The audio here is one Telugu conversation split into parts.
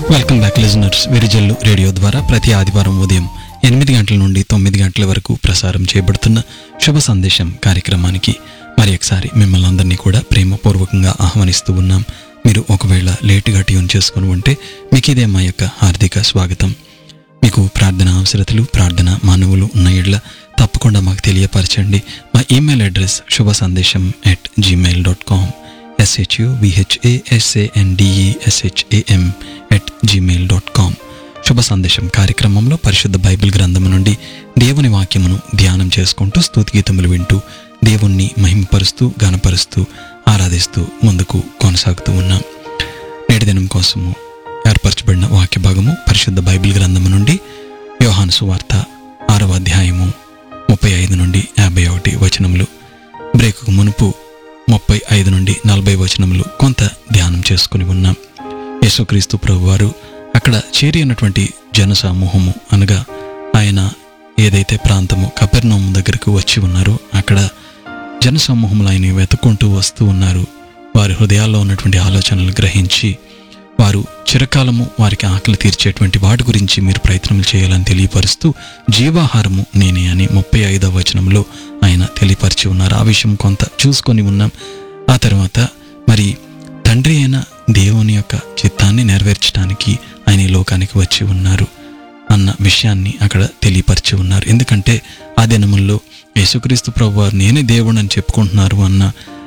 welcome back listeners Virijallu radio ద్వారా ప్రతి ఆదివారం ఉదయం ఎనిమిది గంటల నుండి తొమ్మిది గంటల వరకు ప్రసారం చేయబడుతున్న శుభ సందేశం కార్యక్రమానికి మరి ఒకసారి మిమ్మల్ని అందరినీ కూడా ప్రేమపూర్వకంగా ఆహ్వానిస్తూ ఉన్నాం మీరు ఒకవేళ లేటుగా ట్యూన్ చేసుకుని ఉంటే మీకు ఇదే మా యొక్క హార్దిక స్వాగతం మీకు ప్రార్థన అవసరతలు ప్రార్థన మానవులు ఉన్న ఎడ్ల తప్పకుండా మాకు తెలియపరచండి మా ఈమెయిల్ అడ్రస్ శుభ సందేశం at Gmail dot com SHU విహెచ్ఏఎస్ఏఎన్డిఈఎస్హెచ్ఏఎం at Gmail dot com శుభ సందేశం కార్యక్రమంలో పరిశుద్ధ బైబిల్ గ్రంథము నుండి దేవుని వాక్యమును ధ్యానం చేసుకుంటూ స్తుతిగీతములు వింటూ దేవుణ్ణి మహిమపరుస్తూ గనపరుస్తూ ఆరాధిస్తూ ముందుకు కొనసాగుతూ ఉన్నాం నేటి దినం కోసము ఏర్పరచబడిన వాక్య భాగము పరిశుద్ధ బైబిల్ గ్రంథము నుండి యోహాను సువార్త ఆరవ అధ్యాయము ముప్పై ఐదు నుండి యాభై ఒకటి వచనములు బ్రేకుకు మునుపు ముప్పై ఐదు నుండి నలభై వచనములు కొంత ధ్యానం చేసుకుని ఉన్నాం యేసుక్రీస్తు ప్రభు వారు అక్కడ చేరి ఉన్నటువంటి జనసమూహము అనగా ఆయన ఏదైతే ప్రాంతము కపెర్నోము దగ్గరకు వచ్చి ఉన్నారో అక్కడ జనసమూహములు ఆయన వెతుక్కుంటూ వస్తూ ఉన్నారు వారి హృదయాల్లో ఉన్నటువంటి ఆలోచనలు గ్రహించి వారు చిరకాలము వారికి ఆకలి తీర్చేటువంటి వాటి గురించి మీరు ప్రయత్నం చేయాలని తెలియపరుస్తూ జీవాహారము నేనే అని ముప్పై ఐదవ వచనంలో ఆయన తెలియపరిచి ఉన్నారు ఆ విషయం కొంత చూసుకొని ఉన్నాం ఆ తర్వాత మరి తండ్రి అయిన దేవుని యొక్క చిత్తాన్ని నెరవేర్చడానికి ఆయన ఈ లోకానికి వచ్చి ఉన్నారు అన్న విషయాన్ని అక్కడ తెలియపరిచి ఉన్నారు ఎందుకంటే ఆ దినముల్లో యేసుక్రీస్తు ప్రభు వారు నేనే దేవుడు అని చెప్పుకుంటున్నారు అన్న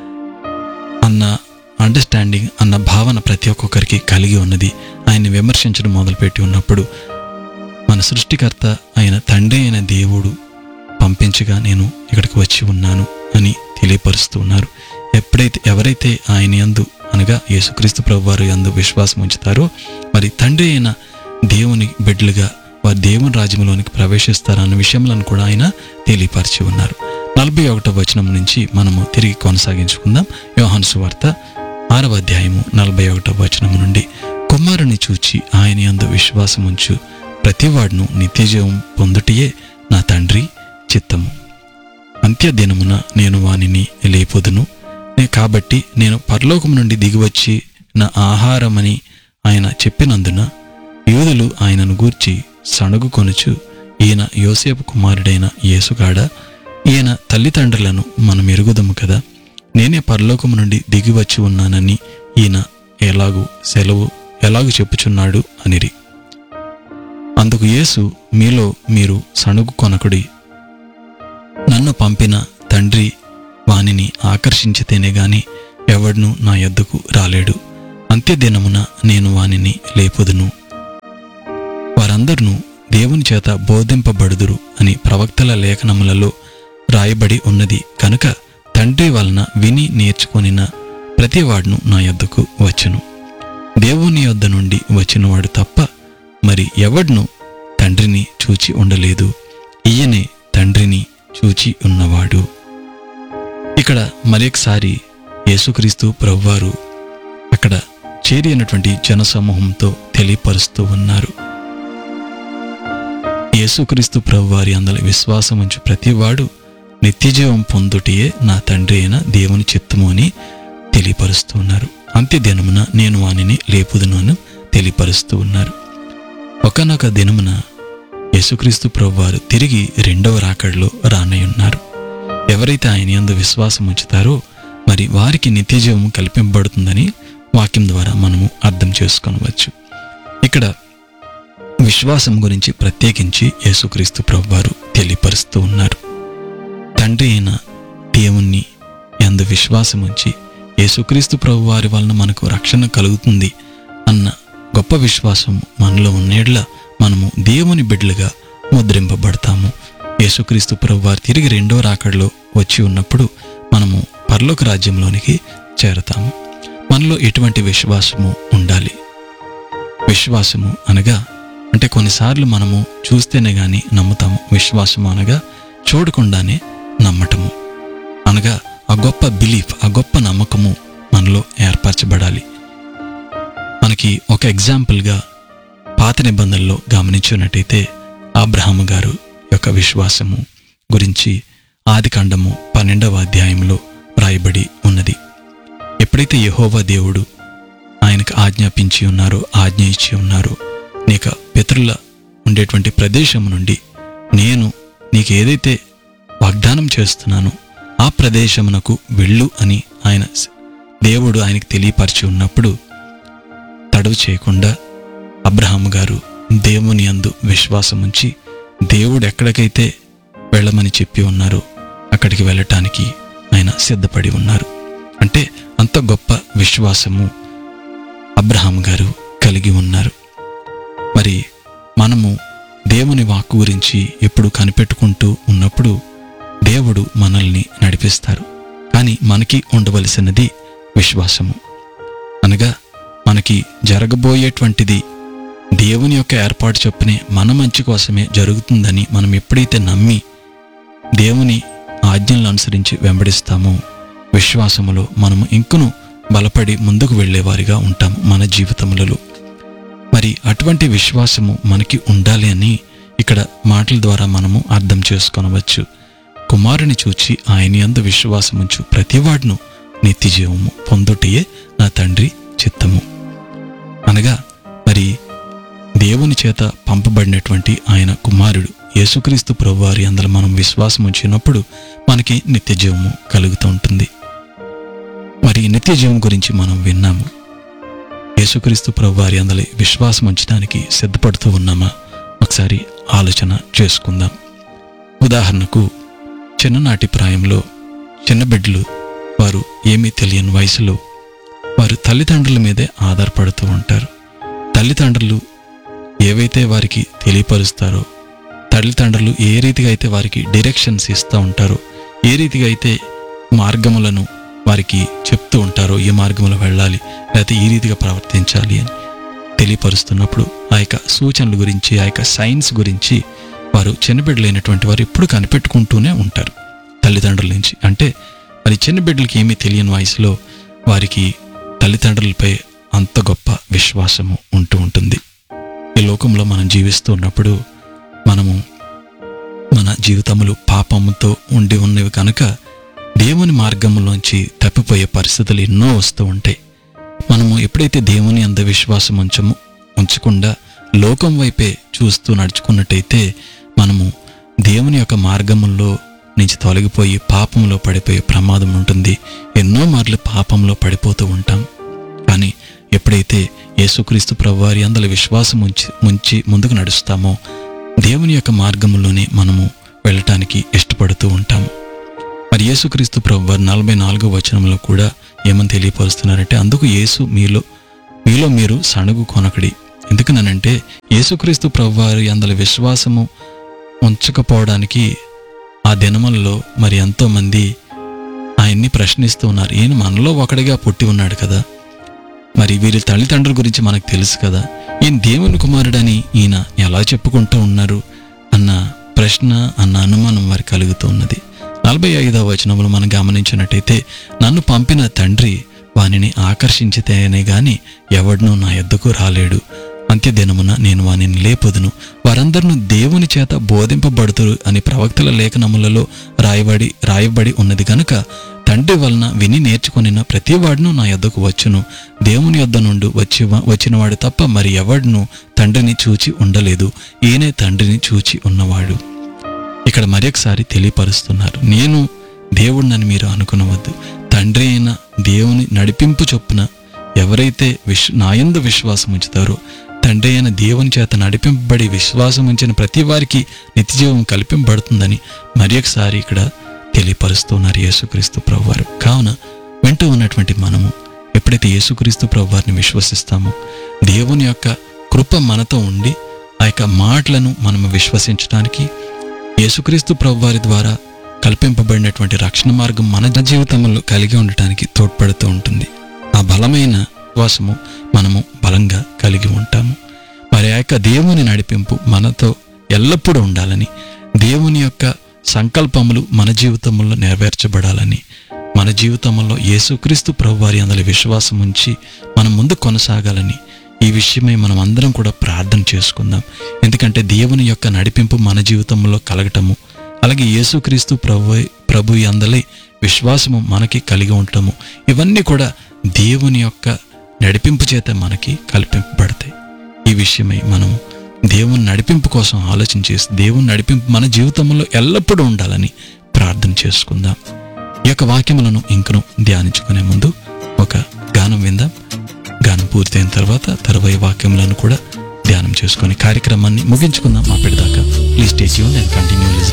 అన్న అండర్స్టాండింగ్ అన్న భావన ప్రతి ఒక్కొక్కరికి కలిగి ఉన్నది ఆయన్ని విమర్శించడం మొదలుపెట్టి ఉన్నప్పుడు మన సృష్టికర్త అయిన తండ్రి అయిన దేవుడు పంపించగా నేను ఇక్కడికి వచ్చి ఉన్నాను అని తెలియపరుస్తూ ఉన్నారు ఎప్పుడైతే ఎవరైతే ఆయన యందు అనగా యేసుక్రీస్తు ప్రభు వారు యందు విశ్వాసం ఉంచుతారో మరి తండ్రి అయిన దేవుని బిడ్డలుగా వారు దేవుని రాజ్యంలోనికి ప్రవేశిస్తారన్న విషయంలో కూడా ఆయన తెలియపరిచి ఉన్నారు నలభై ఒకటో వచనం నుంచి మనము తిరిగి కొనసాగించుకుందాం యోహాను సువార్త ఆరవ అధ్యాయము నలభై ఒకటో వచనం నుండి కుమారుని చూచి ఆయన యందు విశ్వాసముంచు ప్రతివాడును నిత్యజీవం పొందుటయే నా తండ్రి చిత్తము అంత్యదినమున నేను వానిని లేపుదును నే- కాబట్టి నేను పరలోకము నుండి దిగివచ్చి నా ఆహారమని ఆయన చెప్పినందున యూదులు ఆయనను గూర్చి సణుగు కొనుచు ఈయన యోసేపు కుమారుడైన యేసుగాడ ఈయన తల్లిదండ్రులను మనం ఎరుగుదము కదా నేనే పరలోకము నుండి దిగి వచ్చి ఉన్నానని ఈయన ఎలాగూ సెలవు ఎలాగూ చెప్పుచున్నాడు అనిరి అందుకు యేసు మీలో మీరు సణుగు కొనకుడి నన్ను పంపిన తండ్రి వానిని ఆకర్షించితేనే గాని ఎవడును నా యొద్దకు రాలేడు అంత్యదినమున నేను వానిని లేపుదును వారందరూ దేవుని చేత బోధింపబడుదురు అని ప్రవక్తల లేఖనములలో రాయబడి ఉన్నది కనుక తండ్రి వలన విని నేర్చుకొనిన ప్రతివాడును నా యొద్దకు వచ్చును దేవుని యొద్ద నుండి వచ్చినవాడు తప్ప మరి ఎవడును తండ్రిని చూచి ఉండలేదు ఈయనే తండ్రిని చూచి ఉన్నవాడు ఇక్కడ మరొకసారి యేసుక్రీస్తు ప్రభువారు అక్కడ చేరి అయినటువంటి జనసమూహంతో తెలియపరుస్తూ ఉన్నారు యేసుక్రీస్తు ప్రభువారి అందరి విశ్వాసం ఉంచి ప్రతివాడు నిత్యజీవం పొందుటియే నా తండ్రి అయిన దేవుని చిత్తము అని తెలియపరుస్తూ ఉన్నారు అంత్యదినమున నేను వానిని లేపుదును అని తెలియపరుస్తూ ఉన్నారు ఒకనొక దినమున యేసుక్రీస్తు ప్రభువారు తిరిగి రెండవ రాకడలో రానయ్యున్నారు ఎవరైతే ఆయన యందు విశ్వాసం ఉంచుతారో మరి వారికి నిత్యజీవం కల్పింపబడుతుందని వాక్యం ద్వారా మనము అర్థం చేసుకొనవచ్చు ఇక్కడ విశ్వాసం గురించి ప్రత్యేకించి యేసుక్రీస్తు ప్రభువారు తెలియపరుస్తూ ఉన్నారు తండ్రి అయిన దేవుణ్ణి ఎందు విశ్వాసం ఉంచి యేసుక్రీస్తు ప్రభువారి వలన మనకు రక్షణ కలుగుతుంది అన్న గొప్ప విశ్వాసం మనలో ఉన్నేళ్ల మనము దేవుని బిడ్డలుగా ముద్రింపబడతాము యేసుక్రీస్తు ప్రభువారు తిరిగి రెండో రాకడలో వచ్చి ఉన్నప్పుడు మనము పరలోక రాజ్యంలోనికి చేరతాము మనలో ఎటువంటి విశ్వాసము ఉండాలి విశ్వాసము అనగా అంటే కొన్నిసార్లు మనము చూస్తేనే గాని నమ్ముతాము విశ్వాసము అనగా చూడకుండానే నమ్మటము అనగా ఆ గొప్ప బిలీఫ్ ఆ గొప్ప నమ్మకము మనలో ఏర్పరచబడాలి మనకి ఒక ఎగ్జాంపుల్గా పాత నిబంధనలో గమనించినట్టయితే అబ్రహాము గారు యొక్క విశ్వాసము గురించి ఆదికాండము పన్నెండవ అధ్యాయంలో వ్రాయబడి ఉన్నది ఎప్పుడైతే యెహోవా దేవుడు ఆయనకు ఆజ్ఞాపించి ఉన్నారు ఆజ్ఞ ఇచ్చి ఉన్నారు నీకు పితరుల ఉండేటువంటి ప్రదేశం నుండి నేను నీకు ఏదైతే వాగ్దానం చేస్తున్నానో ఆ ప్రదేశమునకు వెళ్ళు అని ఆయన దేవుడు ఆయనకు తెలియపరిచి ఉన్నప్పుడు తడవు చేయకుండా అబ్రహాం గారు దేవుని అందు విశ్వాసం ఉంచి దేవుడు ఎక్కడికైతే వెళ్ళమని చెప్పి ఉన్నారో అక్కడికి వెళ్ళటానికి ఆయన సిద్ధపడి ఉన్నారు అంటే అంత గొప్ప విశ్వాసము అబ్రహాం గారు కలిగి ఉన్నారు మరి మనము దేవుని వాక్కు గురించి ఎప్పుడు కనిపెట్టుకుంటూ ఉన్నప్పుడు దేవుడు మనల్ని నడిపిస్తారు కానీ మనకి ఉండవలసినది విశ్వాసము అనగా మనకి జరగబోయేటువంటిది దేవుని యొక్క ఏర్పాటు చొప్పునే మన మంచి కోసమే జరుగుతుందని మనం ఎప్పుడైతే నమ్మి దేవుని ఆజ్ఞలను అనుసరించి వెంబడిస్తామో విశ్వాసములో మనము ఇంకను బలపడి ముందుకు వెళ్ళేవారిగా ఉంటాము మన జీవితములలో మరి అటువంటి విశ్వాసము మనకి ఉండాలి అని ఇక్కడ మాటల ద్వారా మనము అర్థం చేసుకొనవచ్చు కుమారుని చూచి ఆయన యందు విశ్వాసముంచు ప్రతివాడును నిత్య జీవము పొందుటయే నా తండ్రి చిత్తము అనగా మరి దేవుని చేత పంపబడినటువంటి ఆయన కుమారుడు యేసుక్రీస్తు ప్రభువారి అందులో మనం విశ్వాసం ఉంచినప్పుడు మనకి నిత్య జీవము కలుగుతూ ఉంటుంది మరి ఈ నిత్య జీవం గురించి మనం విన్నాము యేసుక్రీస్తు ప్రభువారి అందులో విశ్వాసం ఉంచడానికి సిద్ధపడుతూ ఉన్నామా ఒకసారి ఆలోచన చేసుకుందాం ఉదాహరణకు చిన్ననాటి ప్రాయంలో చిన్న బిడ్డలు వారు ఏమీ తెలియని వయసులో వారు తల్లిదండ్రుల మీదే ఆధారపడుతూ ఉంటారు తల్లిదండ్రులు ఏవైతే వారికి తెలియపరుస్తారో తల్లిదండ్రులు ఏ రీతిగా అయితే వారికి డైరెక్షన్స్ ఇస్తూ ఉంటారో ఏ రీతిగా అయితే మార్గములను వారికి చెప్తూ ఉంటారో ఏ మార్గంలో వెళ్ళాలి లేకపోతే ఈ రీతిగా ప్రవర్తించాలి అని తెలియపరుస్తున్నప్పుడు ఆ యొక్క సూచనల గురించి ఆ యొక్క సైన్స్ గురించి వారు చిన్నబిడ్డలైనటువంటి వారు ఎప్పుడు కనిపెట్టుకుంటూనే ఉంటారు తల్లిదండ్రుల నుంచి అంటే మరి చిన్న బిడ్డలకి ఏమీ తెలియని వయసులో వారికి తల్లిదండ్రులపై అంత గొప్ప విశ్వాసము ఉంటూ ఉంటుంది ఈ లోకంలో మనం జీవిస్తూ ఉన్నప్పుడు మనము మన జీవితములు పాపముతో ఉండి ఉన్నవి కనుక దేవుని మార్గంలోంచి తప్పిపోయే పరిస్థితులు ఎన్నో వస్తూ ఉంటాయి మనము ఎప్పుడైతే దేవుని అంద విశ్వాసం ఉంచము ఉంచకుండా లోకం వైపే చూస్తూ నడుచుకున్నట్టయితే మనము దేవుని యొక్క మార్గముల్లో నుంచి తొలగిపోయి పాపంలో పడిపోయే ప్రమాదం ఉంటుంది ఎన్నో మార్లు పాపంలో పడిపోతూ ఉంటాం కానీ ఎప్పుడైతే యేసుక్రీస్తు ప్రభువారి అందులో విశ్వాసం ఉంచి ముంచి ముందుకు నడుస్తామో దేవుని యొక్క మార్గంలోనే మనము వెళ్ళటానికి ఇష్టపడుతూ ఉంటాము మరి యేసుక్రీస్తు ప్రభువారు నలభై నాలుగో వచనంలో కూడా ఏమని తెలియపరుస్తున్నారంటే అందుకు యేసు మీలో మీలో మీరు సణుగు కొనకడి ఎందుకనంటే యేసుక్రీస్తు ప్రభువారి అందులో విశ్వాసము ఉంచకపోవడానికి ఆ దినములలో మరి ఎంతో మంది ఆయన్ని ప్రశ్నిస్తూ ఉన్నారు ఈయన మనలో ఒకడిగా పుట్టి ఉన్నాడు కదా మరి వీరి తల్లిదండ్రుల గురించి మనకు తెలుసు కదా ఈయన దేవుని కుమారుడని ఈయన ఎలా చెప్పుకుంటూ ఉన్నారు అన్న ప్రశ్న అన్న అనుమానం వారి కలుగుతూ ఉన్నది నలభై ఐదవ వచనంలో మనం గమనించినట్టయితే నన్ను పంపిన తండ్రి వానిని ఆకర్షించితేనే గాని ఎవడనూ నా ఎద్దకు రాలేడు అంత్యదినమున నేను వానిని లేపదును వారందరూ దేవుని చేత బోధింపబడుతురు అని ప్రవక్తల లేఖనములలో రాయబడి రాయబడి ఉన్నది కనుక తండ్రి వలన విని నేర్చుకొనిన ప్రతివాడును నా యొద్దకు వచ్చును దేవుని యొద్ద నుండి వచ్చి వచ్చినవాడు తప్ప మరి ఎవడును తండ్రిని చూచి ఉండలేదు ఈయనే తండ్రిని చూచి ఉన్నవాడు ఇక్కడ మరొకసారి తెలియపరుస్తున్నారు నేను దేవుడినని మీరు అనుకునవద్దు తండ్రి అయిన దేవుని నడిపింపు చొప్పున ఎవరైతే విశ్ నాయందు విశ్వాసం ఉంచుతారో తండ్రి అయిన దేవుని చేత నడిపింపబడి విశ్వాసం ఉంచిన ప్రతి వారికి నిత్యజీవం కల్పింపబడుతుందని మరొకసారి ఇక్కడ తెలియపరుస్తున్నారు యేసుక్రీస్తు ప్రభువారు కావున వింటూ ఉన్నటువంటి మనము ఎప్పుడైతే యేసుక్రీస్తు ప్రభువారిని విశ్వసిస్తామో దేవుని యొక్క కృప మనతో ఉండి ఆ యొక్క మాటలను మనము విశ్వసించడానికి యేసుక్రీస్తు ప్రభువారి ద్వారా కల్పింపబడినటువంటి రక్షణ మార్గం మన జీవితంలో కలిగి ఉండటానికి తోడ్పడుతూ ఉంటుంది ఆ బలమైన విశ్వాసము మనము బలంగా కలిగి ఉంటాము మరి ఆ యొక్క దేవుని నడిపింపు మనతో ఎల్లప్పుడూ ఉండాలని దేవుని యొక్క సంకల్పములు మన జీవితంలో నెరవేర్చబడాలని మన జీవితంలో యేసుక్రీస్తు ప్రభువారి అందులో విశ్వాసం ఉంచి మనం ముందు కొనసాగాలని ఈ విషయమై మనం అందరం కూడా ప్రార్థన చేసుకుందాం ఎందుకంటే దేవుని యొక్క నడిపింపు మన జీవితంలో కలగటము అలాగే యేసుక్రీస్తు ప్రభు ప్రభు అందలై విశ్వాసము మనకి కలిగి ఉండటము ఇవన్నీ కూడా దేవుని యొక్క నడిపింపు చేత మనకి కల్పింపబడతాయి ఈ విషయమై మనం దేవుని నడిపింపు కోసం ఆలోచన చేసి దేవుని నడిపింపు మన జీవితంలో ఎల్లప్పుడూ ఉండాలని ప్రార్థన చేసుకుందాం ఈ యొక్క వాక్యములను ఇంకను ధ్యానించుకునే ముందు ఒక గానం విందాం గానం పూర్తయిన తర్వాత తరువాయి వాక్యములను కూడా ధ్యానం చేసుకొని కార్యక్రమాన్ని ముగించుకుందాం మా పెడదాకా please stay tune and continue